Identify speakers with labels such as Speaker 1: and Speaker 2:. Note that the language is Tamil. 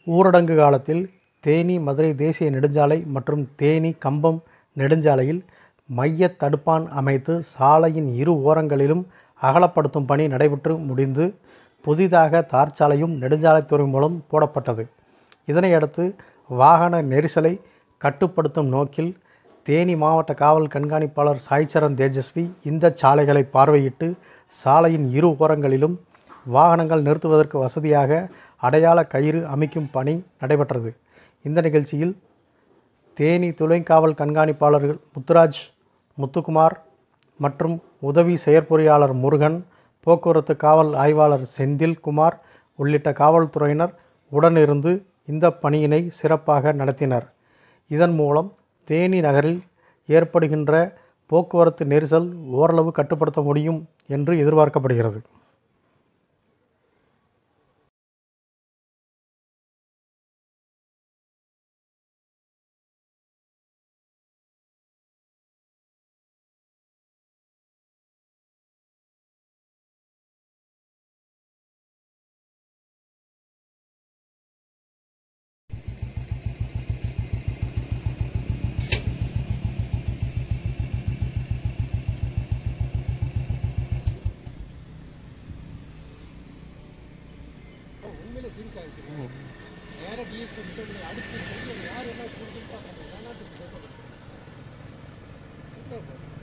Speaker 1: ஊரடங்கு காலத்தில் தேனி மதுரை தேசிய நெடுஞ்சாலை மற்றும் தேனி கம்பம் நெடுஞ்சாலையில் மைய தடுப்பான் அமைத்து சாலையின் இரு ஓரங்களிலும் அகலப்படுத்தும் பணி நடைபெற்று முடிந்து புதிதாக தார் சாலையும் நெடுஞ்சாலைத்துறை மூலம் போடப்பட்டது இதனையடுத்து வாகன நெரிசலை கட்டுப்படுத்தும் நோக்கில் தேனி மாவட்ட காவல் கண்காணிப்பாளர் சாய்சரண் தேஜஸ்வி இந்த சாலைகளை பார்வையிட்டு சாலையின் இரு ஓரங்களிலும் வாகனங்கள் நிறுத்துவதற்கு வசதியாக அடையாள கயிறு அமைக்கும் பணி நடைபெற்றது இந்த நிகழ்ச்சியில் தேனி துணை காவல் கண்காணிப்பாளர்கள் முத்துராஜ் முத்துக்குமார் மற்றும் உதவி செயற்பொறியாளர் முருகன் போக்குவரத்து காவல் ஆய்வாளர் செந்தில் குமார் உள்ளிட்ட காவல்துறையினர் உடனிருந்து இந்த பணியினை சிறப்பாக நடத்தினர் இதன் மூலம் தேனி நகரில் ஏற்படுகின்ற போக்குவரத்து நெரிசல் ஓரளவு கட்டுப்படுத்த முடியும் என்று எதிர்பார்க்கப்படுகிறது
Speaker 2: உண்மையிலே சீரியஸ் ஆயிடுச்சு நேராக டிஎஸ்பி கிட்ட நீ அடிச்சு யார் என்ன கொடுத்துருப்பாங்க வேணாட்டு